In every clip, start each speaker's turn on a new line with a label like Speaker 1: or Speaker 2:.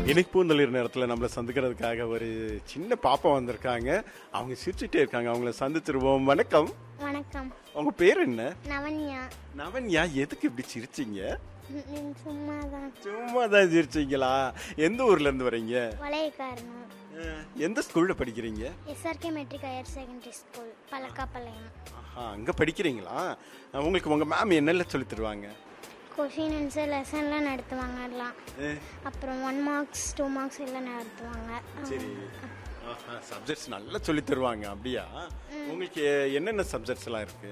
Speaker 1: இன்னைக்கு பூந்தளிர் நேரத்தில் நம்மளை சந்திக்கிறதுக்காக ஒரு சின்ன பாப்பா வந்திருக்காங்க அவங்க சிரிச்சுட்டே இருக்காங்க அவங்கள சந்திச்சிருவோம் வணக்கம்
Speaker 2: வணக்கம்
Speaker 1: உங்க பேர் என்ன
Speaker 2: நவன்யா
Speaker 1: நவன்யா எதுக்கு இப்படி சிரிச்சீங்க
Speaker 2: சும்மா தான்
Speaker 1: சும்மா தான் சிரிச்சீங்களா எந்த ஊர்ல இருந்து வரீங்க
Speaker 2: வளையக்காரணும்
Speaker 1: அஹ், எந்த ஸ்கூல்ல படிக்கிறீங்க
Speaker 2: SRK matric higher secondary school Pazhakkapalayam
Speaker 1: ஆஹா அங்க படிக்கிறீங்களா அஹ், உங்களுக்கு உங்க மேம் என்னெல்லாம் சொல்லி தருவாங்க
Speaker 2: கொஷின் ஆன்சர் லெசன்லாம் நடத்துவாங்க எல்லாம்
Speaker 1: அஹ்,
Speaker 2: அப்புறம் ஒன் மார்க்ஸ் டூ மார்க்ஸ் எல்லாம் நடத்துவாங்க
Speaker 1: சரி சப்ஜெக்ட்ஸ் நல்லா சொல்லி தருவாங்க அப்படியா உங்களுக்கு என்னென்ன சப்ஜெக்ட்ஸ் எல்லாம் இருக்கு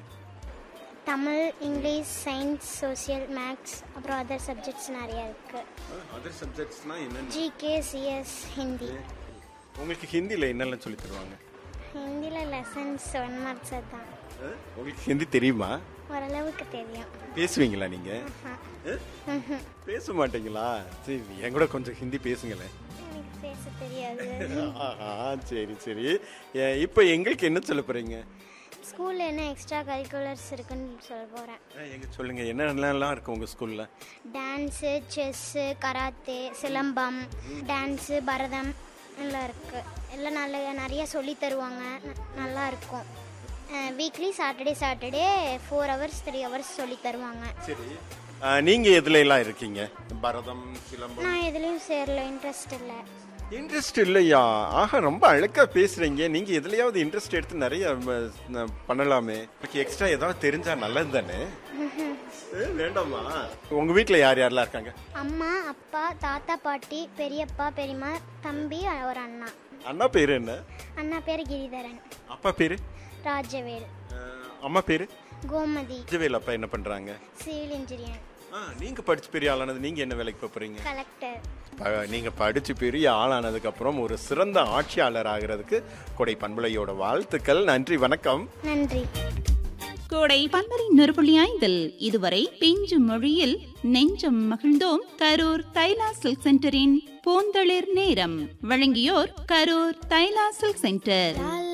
Speaker 2: Tamil English science social maths அப்புறம் அதர் சப்ஜெக்ட்ஸ் நிறைய இருக்கு
Speaker 1: அதர் சப்ஜெக்ட்ஸ்னா என்னென்ன
Speaker 2: ஜிகே சிஎஸ் ஹிந்தி
Speaker 1: உங்களுக்கு ஹிந்தியில் என்னெல்லாம் சொல்லி தருவாங்க
Speaker 2: ஹிந்தியில் லெசன்ஸ் ஒன் மார்க்ஸ் தான்
Speaker 1: அஹ், உங்களுக்கு ஹிந்தி தெரியுமா
Speaker 2: ஓரளவுக்கு தெரியும்
Speaker 1: பேசுவீங்களா நீங்க
Speaker 2: ஆஹா.
Speaker 1: அஹ்?
Speaker 2: ம்ஹும்.
Speaker 1: பேச மாட்டீங்களா சரி என் கூட கொஞ்சம் ஹிந்தி பேசுங்களேன்
Speaker 2: எனக்கு பேச தெரியாது
Speaker 1: ஆஹா, சரி சரி அஹ், இப்போ எங்களுக்கு என்ன சொல்ல போறீங்க
Speaker 2: ஸ்கூலில் என்ன எக்ஸ்ட்ரா கரிக்குலர்ஸ் இருக்குன்னு சொல்ல போகிறேன்
Speaker 1: அஹ், எங்க சொல்லுங்க என்னென்னலாம் இருக்கு உங்க ஸ்கூல்ல
Speaker 2: dance chess karate silambam dance Bharatam எல்லாம் இருக்குது எல்லாம் நல்ல நிறைய சொல்லி தருவாங்க ந- நல்லா இருக்கும் weekly Saturday Saturday four hours three hours சொல்லி தருவாங்க
Speaker 1: சரி அஹ், நீங்க எதுல எல்லாம் இருக்கீங்க பரதம் சிலம்பம்
Speaker 2: நான் எதுலேயும் சேரல இன்ட்ரெஸ்ட் இல்லை
Speaker 1: இன்ட்ரெஸ்ட் இல்லையா ஆஹா ரொம்ப அழகா பேசுறீங்க நீங்க எதுலயாவது இன்ட்ரெஸ்ட் எடுத்து நிறைய ம, ந- பண்ணலாமே உங்களுக்கு எக்ஸ்ட்ரா ஏதாவது தெரிஞ்சா நல்லது தானே ஏய், வேண்டாமா உங்க வீட்ல யார் யாரெல்லாம் இருக்காங்க
Speaker 2: அம்மா அப்பா தாத்தா பாட்டி பெரியப்பா பெரியம்மா தம்பி ஒரு அண்ணா
Speaker 1: அண்ணா பேரு என்ன
Speaker 2: அண்ணா பேர் கிரிதரன்
Speaker 1: அப்பா பேரு
Speaker 2: ராஜவேல்
Speaker 1: அஹ், அம்மா பேரு
Speaker 2: கோமதி
Speaker 1: விஜயவேல் அப்பா என்ன பண்றாங்க
Speaker 2: சிவில் இன்ஜினியர்
Speaker 1: ஆ, நீங்க படிச்சு பெரிய ஆளானது நீங்க என்ன வேலைக்கு போப் போறீங்க
Speaker 2: கலெக்டர்
Speaker 1: ப- நீங்க படிச்சு பெரிய ஆளானதுக்கு அப்புறம் ஒரு சிறந்த ஆட்சியாளர் ஆகிறதுக்கு கொடை பண்புலையோட வாழ்த்துக்கள் நன்றி வணக்கம்
Speaker 2: நன்றி
Speaker 3: கோடை பன்மரி நெருப்புள்ளி ஐந்தில் இதுவரை பிஞ்சு மொழியில் நெஞ்சம் மகிழ்ந்தோம் கரூர் தைலா சில்க் சென்டரின் பூந்தளிர் நேரம் வழங்கியோர் கரூர் தைலா சில்க் சென்டர்
Speaker 2: லா